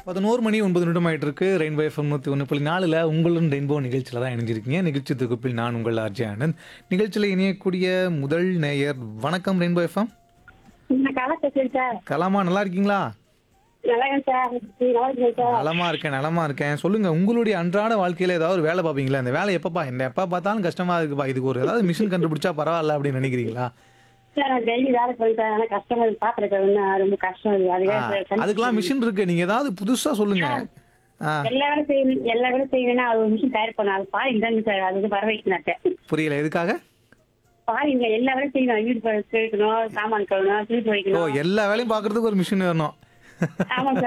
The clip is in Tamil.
பதினோரு மணி ஒன்பது நிமிடம் ஆயிட்டு இருக்கு ரெயின்போ எஃப்எம் நூற்றி ஒன்று புள்ளி நாலில் உங்களும் ரெயின்போ நிகழ்ச்சியில் தான் இணைஞ்சிருக்கீங்க நிகழ்ச்சி தொகுப்பில் நான் உங்கள் ஆர்ஜி ஆனந்த் நிகழ்ச்சியில் இணையக்கூடிய முதல் நேயர் வணக்கம் ரெயின்போ எஃப்எம் இந்த காலத்தை சார் கலாமா நல்லா இருக்கீங்களா நல்லா இருக்கேன் சார் நீங்க நல்லா இருக்கீங்க சார் நலமா இருக்கேன் நலமா இருக்கேன் சொல்லுங்க உங்களுடைய அன்றாட வாழ்க்கையில ஏதாவது ஒரு வேலை பார்ப்பீங்களா இந்த வேலை எப்பப்பா இந்த எப்போ பார்த்தாலும் கஷ்டமா இருக்குப்பா இதுக்கு ஒரு ஏதாவது மிஷின் கண்டுபிடிச்சா பரவாயில்ல அப்படின்னு நினைக்கிறீங்களா சார் நான் டெய்லி வேலை போய் சார் ஆனால் கஸ்டமர் பாத்துருக்கேன் ரொம்ப கஷ்டம் இருக்கு ஆ, அதுவே சார் அதுக்கெல்லாம் மிஷின் இருக்கு நீங்க ஏதாவது புதுசா சொல்லுங்க ஆ எல்லா வேலை செய்யணும் எல்லா வேலை செய்யணும்னா அது ஒரு மிஷின் தயார் பண்ண அது பாருங்க தாங்க சார் அது வந்து வர வைக்கணும் புரியல எதுக்காக பாருங்க எல்லா வேலையும் செய்யணும் வீடு பெருக்கணும் சாமான் கழுவணும் துணி ஓ துவைக்கணும் எல்லா வேலையும் பார்க்கறதுக்கு ஒரு மிஷின் வேணும் ஆமா சார்